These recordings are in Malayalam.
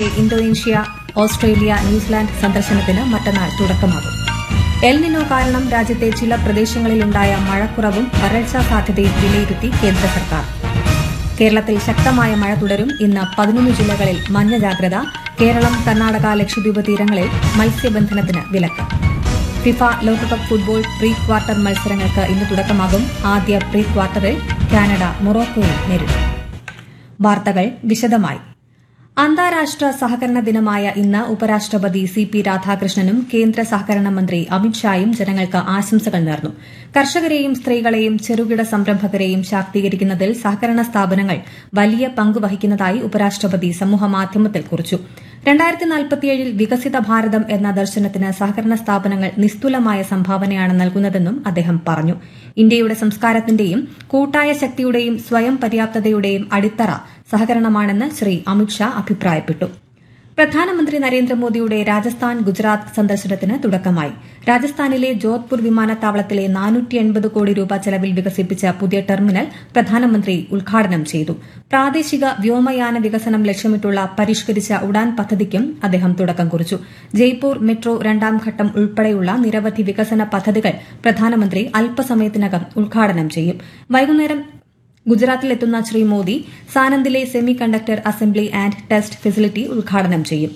ഇന്തോനേഷ്യ ഓസ്ട്രേലിയ ന്യൂസിലാൻഡ് സന്ദർശനത്തിന് മറ്റന്നാൾ തുടക്കമാകും എൽ നിനോ കാരണം രാജ്യത്തെ ചില പ്രദേശങ്ങളിലുണ്ടായ മഴക്കുറവും വരൾച്ചാ സാധ്യതയും വിലയിരുത്തി കേന്ദ്ര സർക്കാർ കേരളത്തിൽ ശക്തമായ മഴ തുടരും ഇന്ന് പതിനൊന്ന് ജില്ലകളിൽ മഞ്ഞ ജാഗ്രത കേരളം കർണാടക ലക്ഷദ്വീപ് തീരങ്ങളിൽ മത്സ്യബന്ധനത്തിന് വിലക്ക് ഫിഫ ലോകകപ്പ് ഫുട്ബോൾ പ്രീ ക്വാർട്ടർ മത്സരങ്ങൾക്ക് ഇന്ന് തുടക്കമാകും ആദ്യ പ്രീ ക്വാർട്ടറിൽ കാനഡ മൊറോക്കോയെ നേരിടും വാർത്തകൾ വിശദമായി അന്താരാഷ്ട്ര സഹകരണ ദിനമായ ഇന്ന് ഉപരാഷ്ട്രപതി സി പി രാധാകൃഷ്ണനും കേന്ദ്ര സഹകരണ മന്ത്രി അമിത്ഷായും ജനങ്ങൾക്ക് ആശംസകൾ നേർന്നു കർഷകരെയും സ്ത്രീകളെയും ചെറുകിട സംരംഭകരെയും ശാക്തീകരിക്കുന്നതിൽ സഹകരണ സ്ഥാപനങ്ങൾ വലിയ പങ്ക് വഹിക്കുന്നതായി ഉപരാഷ്ട്രപതി സമൂഹമാധ്യമത്തിൽ കുറിച്ചു രണ്ടായിരത്തി നാൽപ്പത്തിയേഴിൽ വികസിത ഭാരതം എന്ന ദർശനത്തിന് സഹകരണ സ്ഥാപനങ്ങൾ നിസ്തുലമായ സംഭാവനയാണ് നൽകുന്നതെന്നും അദ്ദേഹം പറഞ്ഞു ഇന്ത്യയുടെ സംസ്കാരത്തിന്റെയും കൂട്ടായ ശക്തിയുടെയും സ്വയം പര്യാപ്തതയുടെയും അടിത്തറ സഹകരണമാണെന്ന് ശ്രീ അമിത്ഷാ അഭിപ്രായപ്പെട്ടു പ്രധാനമന്ത്രി നരേന്ദ്രമോദിയുടെ രാജസ്ഥാൻ ഗുജറാത്ത് സന്ദർശനത്തിന് തുടക്കമായി രാജസ്ഥാനിലെ ജോധ്പൂർ വിമാനത്താവളത്തിലെ കോടി രൂപ ചെലവിൽ വികസിപ്പിച്ച പുതിയ ടെർമിനൽ പ്രധാനമന്ത്രി ഉദ്ഘാടനം ചെയ്തു പ്രാദേശിക വ്യോമയാന വികസനം ലക്ഷ്യമിട്ടുള്ള പരിഷ്കരിച്ച ഉഡാൻ പദ്ധതിക്കും അദ്ദേഹം തുടക്കം കുറിച്ചു ജയ്പൂർ മെട്രോ രണ്ടാം ഘട്ടം ഉൾപ്പെടെയുള്ള നിരവധി വികസന പദ്ധതികൾ പ്രധാനമന്ത്രി അല്പസമയത്തിനകം ഉദ്ഘാടനം ചെയ്യും വൈകുന്നേരം ഗുജറാത്തിലെത്തുന്ന ശ്രീ മോദി സാനന്ദിലെ semiconductor assembly and test facility ഉദ്ഘാടനം ചെയ്യും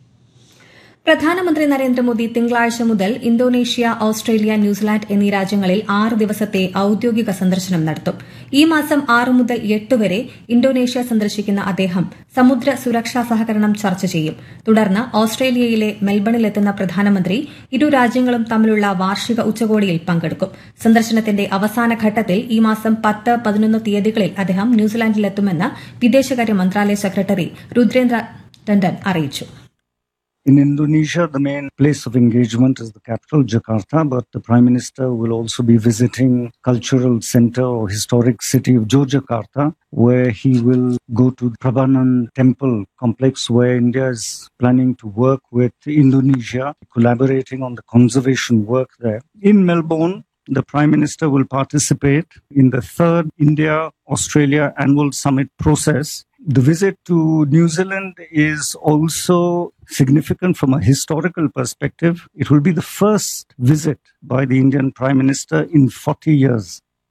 പ്രധാനമന്ത്രി നരേന്ദ്രമോദി തിങ്കളാഴ്ച മുതൽ ഇന്തോനേഷ്യ ഓസ്ട്രേലിയ ന്യൂസിലാൻഡ് എന്നീ രാജ്യങ്ങളിൽ ആറ് ദിവസത്തെ ഔദ്യോഗിക സന്ദർശനം നടത്തും ഈ മാസം ആറ് മുതൽ എട്ട് വരെ ഇന്തോനേഷ്യ സന്ദർശിക്കുന്ന അദ്ദേഹം സമുദ്ര സുരക്ഷാ സഹകരണം ചർച്ച ചെയ്യും തുടർന്ന് ഓസ്ട്രേലിയയിലെ മെൽബണിലെത്തുന്ന പ്രധാനമന്ത്രി ഇരു രാജ്യങ്ങളും തമ്മിലുള്ള വാർഷിക ഉച്ചകോടിയിൽ പങ്കെടുക്കും സന്ദർശനത്തിന്റെ അവസാന ഘട്ടത്തിൽ ഈ മാസം പത്ത് പതിനൊന്ന് തീയതികളിൽ അദ്ദേഹം ന്യൂസിലാൻഡിലെത്തുമെന്ന് വിദേശകാര്യ മന്ത്രാലയ സെക്രട്ടറി രുദ്രേന്ദ്ര ടണ്ടൻ അറിയിച്ചു In Indonesia, the main place of engagement is the capital, Jakarta, but the Prime Minister will also be visiting cultural center or historic city of Yogyakarta, where he will go to Prabanan Temple complex, where India is planning to work with Indonesia, collaborating on the conservation work there. In Melbourne, the Prime Minister will participate in the third India Australia annual summit process. The visit to New Zealand is also significant from a historical perspective. It will be the first visit by the Indian Prime Minister in 40 years.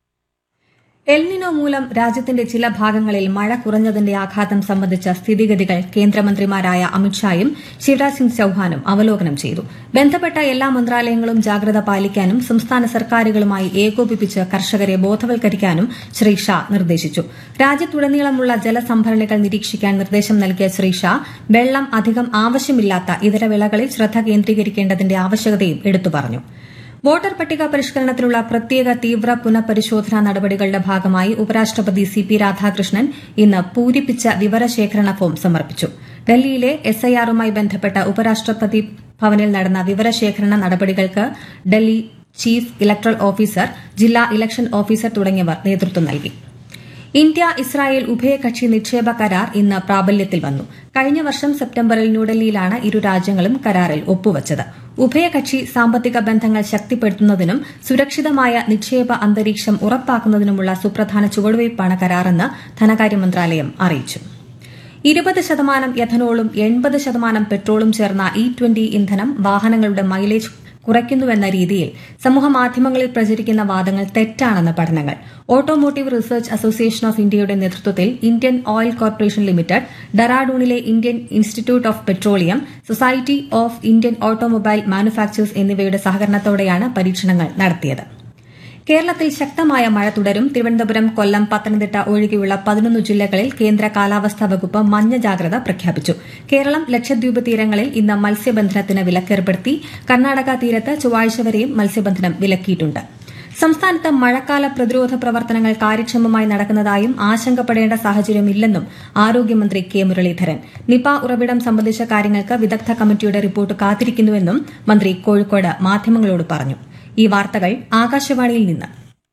El Nino മൂലം രാജ്യത്തിന്റെ ചില ഭാഗങ്ങളിൽ മഴ കുറഞ്ഞതിന്റെ ആഘാതം സംബന്ധിച്ച സ്ഥിതിഗതികൾ കേന്ദ്രമന്ത്രിമാരായ അമിത്ഷായും ശിവരാജ് സിംഗ് ചൌഹാനും അവലോകനം ചെയ്തു ബന്ധപ്പെട്ട എല്ലാ മന്ത്രാലയങ്ങളും ജാഗ്രത പാലിക്കാനും സംസ്ഥാന സർക്കാരുകളുമായി ഏകോപിപ്പിച്ച് കർഷകരെ ബോധവൽക്കരിക്കാനും ശ്രീ ഷാ നിർദ്ദേശിച്ചു രാജ്യത്തുടനീളമുള്ള ജലസംഭരണികൾ നിരീക്ഷിക്കാൻ നിർദ്ദേശം നൽകിയ ശ്രീ ഷാ വെള്ളം അധികം ആവശ്യമില്ലാത്ത ഇതര വിളകളിൽ ശ്രദ്ധ കേന്ദ്രീകരിക്കേണ്ടതിന്റെ ആവശ്യകതയും എടുത്തു പറഞ്ഞു വോട്ടർ പട്ടിക പരിഷ്കരണത്തിനുള്ള പ്രത്യേക തീവ്ര പുനഃപരിശോധനാ നടപടികളുടെ ഭാഗമായി ഉപരാഷ്ട്രപതി സി പി രാധാകൃഷ്ണൻ ഇന്ന് പൂരിപ്പിച്ച വിവരശേഖരണ ഫോം സമർപ്പിച്ചു ഡൽഹിയിലെ എസ്ഐആറുമായി ബന്ധപ്പെട്ട ഉപരാഷ്ട്രപതി ഭവനിൽ നടന്ന വിവരശേഖരണ നടപടികൾക്ക് ഡൽഹി ചീഫ് ഇലക്ടറൽ ഓഫീസർ ജില്ലാ ഇലക്ഷൻ ഓഫീസർ തുടങ്ങിയവർ നേതൃത്വം നൽകി ഇന്ത്യ ഇസ്രായേൽ ഉഭയകക്ഷി നിക്ഷേപ കരാർ ഇന്ന് പ്രാബല്യത്തിൽ വന്നു കഴിഞ്ഞ വർഷം സെപ്റ്റംബറിൽ ന്യൂഡൽഹിയിലാണ് ഇരു രാജ്യങ്ങളും കരാറിൽ ഒപ്പുവച്ചത് ഉഭയകക്ഷി സാമ്പത്തിക ബന്ധങ്ങൾ ശക്തിപ്പെടുത്തുന്നതിനും സുരക്ഷിതമായ നിക്ഷേപ അന്തരീക്ഷം ഉറപ്പാക്കുന്നതിനുമുള്ള സുപ്രധാന ചുവടുവയ്പ്പാണ് കരാറെന്ന് ധനകാര്യ മന്ത്രാലയം അറിയിച്ചു ഇരുപത് ശതമാനം എഥനോളും എൺപത് ശതമാനം പെട്രോളും ചേർന്ന ഇ ട്വന്റി ഇന്ധനം വാഹനങ്ങളുടെ മൈലേജ് കുറയ്ക്കുന്നുവെന്ന രീതിയിൽ സമൂഹമാധ്യമങ്ങളിൽ പ്രചരിക്കുന്ന വാദങ്ങൾ തെറ്റാണെന്ന് പഠനങ്ങൾ ഓട്ടോമോട്ടീവ് റിസർച്ച് അസോസിയേഷൻ ഓഫ് ഇന്ത്യയുടെ നേതൃത്വത്തിൽ ഇന്ത്യൻ ഓയിൽ കോർപ്പറേഷൻ ലിമിറ്റഡ് ഡെറാഡൂണിലെ Indian institute of petroleum society of Indian automobile manufacturers എന്നിവയുടെ സഹകരണത്തോടെയാണ് പരീക്ഷണങ്ങൾ നടത്തിയത് കേരളത്തിൽ ശക്തമായ മഴ തുടരും തിരുവനന്തപുരം കൊല്ലം പത്തനംതിട്ട ഒഴികെയുള്ള പതിനൊന്ന് ജില്ലകളിൽ കേന്ദ്ര കാലാവസ്ഥാ വകുപ്പ് മഞ്ഞ ജാഗ്രത പ്രഖ്യാപിച്ചു കേരളം ലക്ഷദ്വീപ് തീരങ്ങളിൽ ഇന്ന് മത്സ്യബന്ധനത്തിന് വിലക്കേർപ്പെടുത്തി കർണാടക തീരത്ത് ചൊവ്വാഴ്ച വരെയും മത്സ്യബന്ധനം വിലക്കിയിട്ടുണ്ട് സംസ്ഥാനത്ത് മഴക്കാല പ്രതിരോധ പ്രവർത്തനങ്ങൾ കാര്യക്ഷമമായി നടക്കുന്നതായും ആശങ്കപ്പെടേണ്ട സാഹചര്യമില്ലെന്നും ആരോഗ്യമന്ത്രി കെ മുരളീധരൻ നിപ ഉറവിടം സംബന്ധിച്ച കാര്യങ്ങൾക്ക് വിദഗ്ധ കമ്മിറ്റിയുടെ റിപ്പോർട്ട് കാത്തിരിക്കുന്നുവെന്നും മന്ത്രി കോഴിക്കോട് മാധ്യമങ്ങളോട് പറഞ്ഞു ഈ വാർത്തകൾ ആകാശവാണിയിൽ നിന്ന്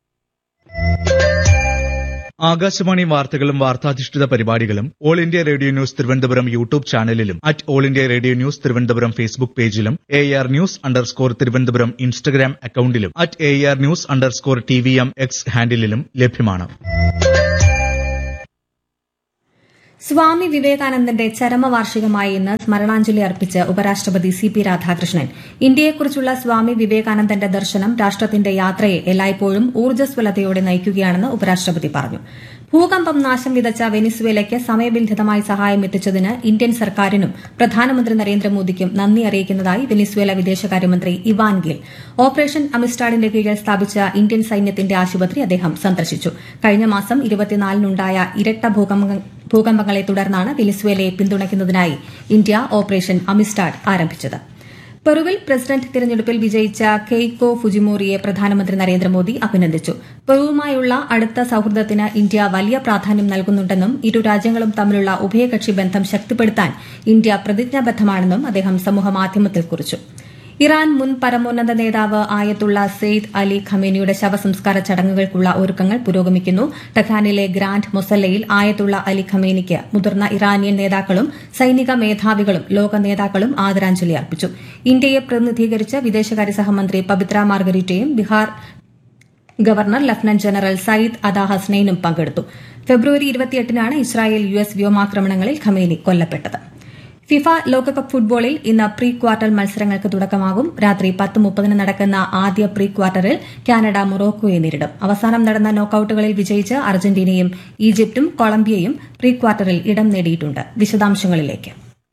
ആകാശവാണി വാർത്തകളും വാർത്താധിഷ്ഠിത പരിപാടികളും all India radio news Thiruvananthapuram YouTube ചാനലിലും at all India radio news Thiruvananthapuram Facebook പേജിലും A R news underscore Thiruvananthapuram Instagram അക്കൌണ്ടിലും at A R news underscore T V M X ഹാൻഡിലും ലഭ്യമാണ് സ്വാമി വിവേകാനന്ദന്റെ ചരമവാർഷികമായി ഇന്ന് സ്മരണാഞ്ജലി അർപ്പിച്ച് ഉപരാഷ്ട്രപതി സി പി രാധാകൃഷ്ണൻ ഇന്ത്യയെക്കുറിച്ചുള്ള സ്വാമി വിവേകാനന്ദന്റെ ദർശനം രാഷ്ട്രത്തിന്റെ യാത്രയെ എല്ലായ്പ്പോഴും ഊർജ്ജസ്വലതയോടെ നയിക്കുകയാണെന്ന് ഉപരാഷ്ട്രപതി പറഞ്ഞു ഭൂകമ്പം നാശം വിതച്ച വെനിസ്വേലയ്ക്ക് സമയബന്ധിതമായി സഹായം എത്തിച്ചതിന് ഇന്ത്യൻ സർക്കാരിനും പ്രധാനമന്ത്രി നരേന്ദ്രമോദിക്കും നന്ദി അറിയിക്കുന്നതായി വെനിസ്വേല വിദേശകാര്യമന്ത്രി ഇവാൻ ഗിൽ ഓപ്പറേഷൻ അമിസ്റ്റാഡിന്റെ കീഴിൽ സ്ഥാപിച്ച ഇന്ത്യൻ സൈന്യത്തിന്റെ ആശുപത്രി അദ്ദേഹം സന്ദർശിച്ചു കഴിഞ്ഞ മാസം ഇരുപത്തിനാലിനുണ്ടായ ഇരട്ട ഭൂകമ്പ ഭൂകമ്പങ്ങളെ തുടർന്നാണ് വെനിസ്വേലയെ പിന്തുണയ്ക്കുന്നതിനായി ഇന്ത്യ ഓപ്പറേഷൻ അമിസ്റ്റാഡ് ആരംഭിച്ചത് പെറുവിൽ പ്രസിഡന്റ് തിരഞ്ഞെടുപ്പിൽ വിജയിച്ച കെയ്കോ ഫുജിമോറിയെ പ്രധാനമന്ത്രി നരേന്ദ്രമോദി അഭിനന്ദിച്ചു പെറുവുമായുള്ള അടുത്ത സൌഹൃദത്തിന് ഇന്ത്യ വലിയ പ്രാധാന്യം നൽകുന്നുണ്ടെന്നും ഇരു രാജ്യങ്ങളും തമ്മിലുള്ള ഉഭയകക്ഷി ബന്ധം ശക്തിപ്പെടുത്താൻ ഇന്ത്യ പ്രതിജ്ഞാബദ്ധമാണെന്നും അദ്ദേഹം സമൂഹമാധ്യമത്തിൽ കുറിച്ചു ഇറാൻ മുൻ പരമോന്നത നേതാവ് ആയത്തുള്ള സെയ്ദ് അലി ഖമേനിയുടെ ശവസംസ്കാര ചടങ്ങുകൾക്കുള്ള ഒരുക്കങ്ങൾ പുരോഗമിക്കുന്നു ടെഹ്റാനിലെ ഗ്രാൻഡ് മൊസല്ലയിൽ ആയത്തുള്ള അലി ഖമേനിക്ക് മുതിർന്ന ഇറാനിയൻ നേതാക്കളും സൈനിക മേധാവികളും ലോക നേതാക്കളും ആദരാഞ്ജലി അർപ്പിച്ചു ഇന്ത്യയെ പ്രതിനിധീകരിച്ച വിദേശകാര്യ സഹമന്ത്രി പവിത്ര മാർഗരീറ്റയും Bihar governor lieutenant general Syed Ata ഹസ്നൈനും പങ്കെടുത്തു ഫെബ്രുവരി ഇരുപത്തിയെട്ടിനാണ് ഇസ്രായേൽ യു എസ് വ്യോമാക്രമണങ്ങളിൽ ഖമേനി കൊല്ലപ്പെട്ടത് ഫിഫ ലോകകപ്പ് ഫുട്ബോളിൽ ഇന്ന് പ്രീ ക്വാർട്ടർ മത്സരങ്ങൾക്ക് തുടക്കമാകും രാത്രി പത്ത് മുപ്പതിന് നടക്കുന്ന ആദ്യ പ്രീ ക്വാർട്ടറിൽ കാനഡ മൊറോക്കോയെ നേരിടും അവസാനം നടന്ന നോക്കൌട്ടുകളിൽ വിജയിച്ച് അർജന്റീനയും ഈജിപ്തും കൊളംബിയയും പ്രീ ക്വാർട്ടറിൽ ഇടം നേടിയിട്ടുണ്ട് വിശദാംശങ്ങളിലേക്ക്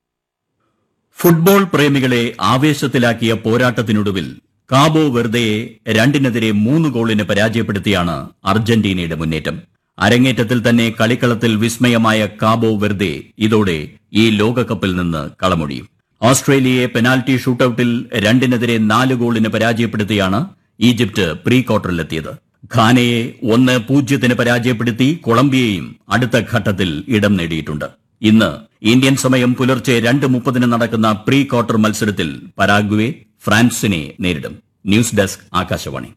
ഫുട്ബോൾ പ്രേമികളെ ആവേശത്തിലാക്കിയ പോരാട്ടത്തിനൊടുവിൽ കാബോ വെർദയെ രണ്ടിനെതിരെ മൂന്ന് ഗോളിന് പരാജയപ്പെടുത്തിയാണ് അർജന്റീനയുടെ മുന്നേറ്റം അരങ്ങേറ്റത്തിൽ തന്നെ കളിക്കളത്തിൽ വിസ്മയമായ കാബോ വെർദെ ഇതോടെ ഈ ലോകകപ്പിൽ നിന്ന് കളമൊഴിയും ഓസ്ട്രേലിയയെ പെനാൽറ്റി ഷൂട്ടൌട്ടിൽ രണ്ടിനെതിരെ നാല് ഗോളിന് പരാജയപ്പെടുത്തിയാണ് ഈജിപ്ത് പ്രീ ക്വാർട്ടറിലെത്തിയത് ഖാനയെ ഒന്ന് പൂജ്യത്തിന് പരാജയപ്പെടുത്തി കൊളംബിയയും അടുത്ത ഘട്ടത്തിൽ ഇടം നേടിയിട്ടുണ്ട് ഇന്ന് ഇന്ത്യൻ സമയം പുലർച്ചെ രണ്ട് മുപ്പതിന് നടക്കുന്ന പ്രീ ക്വാർട്ടർ മത്സരത്തിൽ പരാഗ്വെ ഫ്രാൻസിനെ നേരിടും news desk Akashvani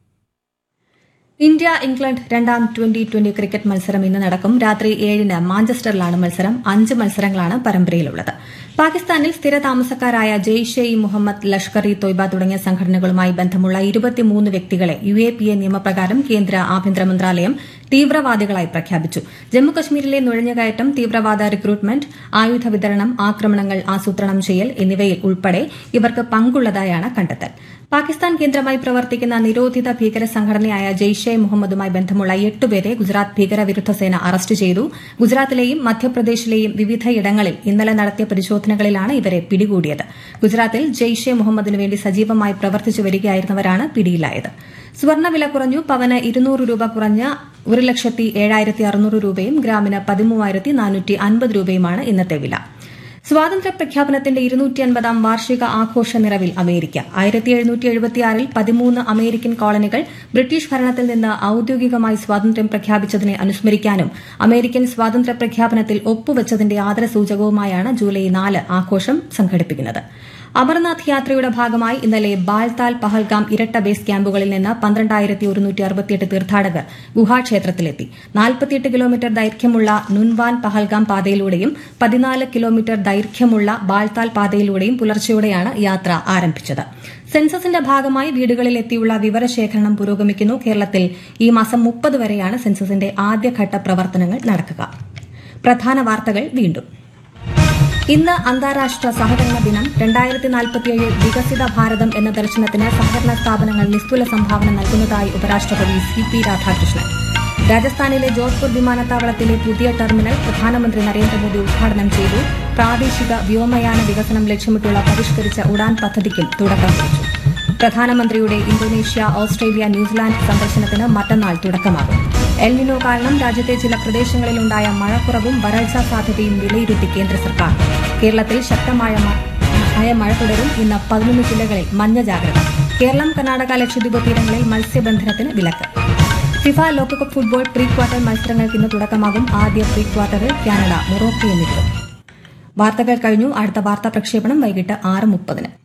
India England രണ്ടാം ട്വന്റി ട്വന്റി ക്രിക്കറ്റ് മത്സരം ഇന്ന് നടക്കും രാത്രി ഏഴിന് മാഞ്ചസ്റ്ററിലാണ് മത്സരം അഞ്ച് മത്സരങ്ങളാണ് പരമ്പരയിലുള്ളത് പാകിസ്ഥാനിൽ സ്ഥിര താമസക്കാരായ ജെയ്ഷെ ഇ മുഹമ്മദ് ലഷ്കർ ഇ തൊയ്ബ തുടങ്ങിയ സംഘടനകളുമായി ബന്ധമുള്ള ഇരുപത്തിമൂന്ന് വ്യക്തികളെ യു എ പി എ നിയമപ്രകാരം കേന്ദ്ര ആഭ്യന്തര മന്ത്രാലയം തീവ്രവാദികളായി പ്രഖ്യാപിച്ചു ജമ്മുകശ്മീരിലെ നുഴഞ്ഞുകയറ്റം തീവ്രവാദ റിക്രൂട്ട്മെന്റ് ആയുധ വിതരണം ആക്രമണങ്ങൾ ആസൂത്രണം ചെയ്യൽ എന്നിവയിൽ ഉൾപ്പെടെ ഇവർക്ക് പങ്കുള്ളതായാണ് കണ്ടെത്തൽ പാകിസ്ഥാൻ കേന്ദ്രമായി പ്രവർത്തിക്കുന്ന നിരോധിത ഭീകര സംഘടനയായ ജെയ്ഷെ മുഹമ്മദുമായി ബന്ധമുള്ള എട്ടുപേരെ ഗുജറാത്ത് ഭീകരവിരുദ്ധ സേന അറസ്റ്റ് ചെയ്തു ഗുജറാത്തിലെയും മധ്യപ്രദേശിലെയും വിവിധയിടങ്ങളിൽ ഇന്നലെ നടത്തിയ പരിശോധനകളിലാണ് ഇവരെ പിടികൂടിയത് ഗുജറാത്തിൽ ജെയ്ഷെ മുഹമ്മദിനു വേണ്ടി സജീവമായി പ്രവർത്തിച്ചു വരികയായിരുന്നവരാണ് പിടിയിലായത് സ്വർണ്ണവില കുറഞ്ഞു പവന് ഇരുന്നൂറ് രൂപ കുറഞ്ഞ ഒരു ലക്ഷത്തി ഏഴായിരത്തി അറുന്നൂറ് രൂപയും ഗ്രാമിന് പതിമൂവായിരത്തി നാനൂറ്റി അൻപത് രൂപയുമാണ് ഇന്നത്തെ വില സ്വാതന്ത്ര്യ പ്രഖ്യാപനത്തിന്റെ ഇരുന്നൂറ്റി അൻപതാം വാർഷിക ആഘോഷ നിറവിൽ അമേരിക്ക ആയിരത്തി എഴുന്നൂറ്റി എഴുപത്തിയാറിൽ പതിമൂന്ന് അമേരിക്കൻ കോളനികൾ ബ്രിട്ടീഷ് ഭരണത്തിൽ നിന്ന് ഔദ്യോഗികമായി സ്വാതന്ത്ര്യം പ്രഖ്യാപിച്ചതിനെ അനുസ്മരിക്കാനും അമേരിക്കൻ സ്വാതന്ത്ര്യ പ്രഖ്യാപനത്തിൽ ഒപ്പുവച്ചതിന്റെ ആദരസൂചകവുമായാണ് ജൂലൈ നാല് ആഘോഷം സംഘടിപ്പിക്കുന്നത് അമർനാഥ് യാത്രയുടെ ഭാഗമായി ഇന്നലെ ബാൽതാൽ പഹൽഗാം ഇരട്ട ബേസ് ക്യാമ്പുകളിൽ നിന്ന് പന്ത്രണ്ടായിരത്തി ഒരുന്നൂറ്റി അറുപത്തിയെട്ട് തീർത്ഥാടകർ ഗുഹാക്ഷേത്രത്തിലെത്തി നാൽപ്പത്തിയെട്ട് കിലോമീറ്റർ ദൈർഘ്യമുള്ള നുൻവാൻ പഹൽഗാം പാതയിലൂടെയും പതിനാല് കിലോമീറ്റർ ദൈർഘ്യമുള്ള ബാൽതാൽ പാതയിലൂടെയും പുലർച്ചെയോടെയാണ് യാത്ര ആരംഭിച്ചത് സെൻസസിന്റെ ഭാഗമായി വീടുകളിൽ എത്തിയുള്ള വിവരശേഖരണം പുരോഗമിക്കുന്നു കേരളത്തിൽ ഈ മാസം മുപ്പത് വരെയാണ് സെൻസസിന്റെ ആദ്യഘട്ട പ്രവർത്തനങ്ങൾ നടക്കുക പ്രധാന വാർത്തകൾ വീണ്ടും ഇന്ന് അന്താരാഷ്ട്ര സഹകരണ ദിനം രണ്ടായിരത്തി നാൽപ്പത്തിയേഴ് വികസിത ഭാരതം എന്ന ദർശനത്തിന് സഹകരണ സ്ഥാപനങ്ങൾ നിസ്തുല സംഭാവന നൽകുന്നതായി ഉപരാഷ്ട്രപതി സി പി രാധാകൃഷ്ണൻ രാജസ്ഥാനിലെ ജോധ്പൂർ വിമാനത്താവളത്തിലെ പുതിയ ടെർമിനൽ പ്രധാനമന്ത്രി നരേന്ദ്രമോദി ഉദ്ഘാടനം ചെയ്തു പ്രാദേശിക വ്യോമയാന വികസനം ലക്ഷ്യമിട്ടുള്ള പരിഷ്കരിച്ച ഉഡാൻ പദ്ധതിക്കും തുടക്കം കുറിച്ചു പ്രധാനമന്ത്രിയുടെ ഇന്തോനേഷ്യ ഓസ്ട്രേലിയ ന്യൂസിലാൻഡ് സന്ദർശനത്തിന് മറ്റന്നാൾ തുടക്കമാകും എൽനിനോ കാരണം രാജ്യത്തെ ചില പ്രദേശങ്ങളിലുണ്ടായ മഴക്കുറവും വരൾച്ച സാധ്യതയും വിലയിരുത്തി കേന്ദ്ര സർക്കാർ കേരളത്തിൽ ശക്തമായ മ- ആയ മഴ തുടരും ഇന്ന് പതിനൊന്ന് ജില്ലകളിൽ മഞ്ഞ ജാഗ്രത കേരളം കർണാടക ലക്ഷദ്വീപ് തീരങ്ങളിൽ മത്സ്യബന്ധനത്തിന് വിലക്ക് ഫിഫ ലോകകപ്പ് ഫുട്ബോൾ പ്രീ ക്വാർട്ടർ മത്സരങ്ങൾക്ക് ഇന്ന് തുടക്കമാകും ആദ്യ പ്രീ ക്വാർട്ടറിൽ കാനഡ മൊറോക്കയെ നേരിടും വാർത്തകൾ കഴിഞ്ഞു അടുത്ത വാർത്താ പ്രക്ഷേപണം വൈകിട്ട് ആറ് മുപ്പതിന്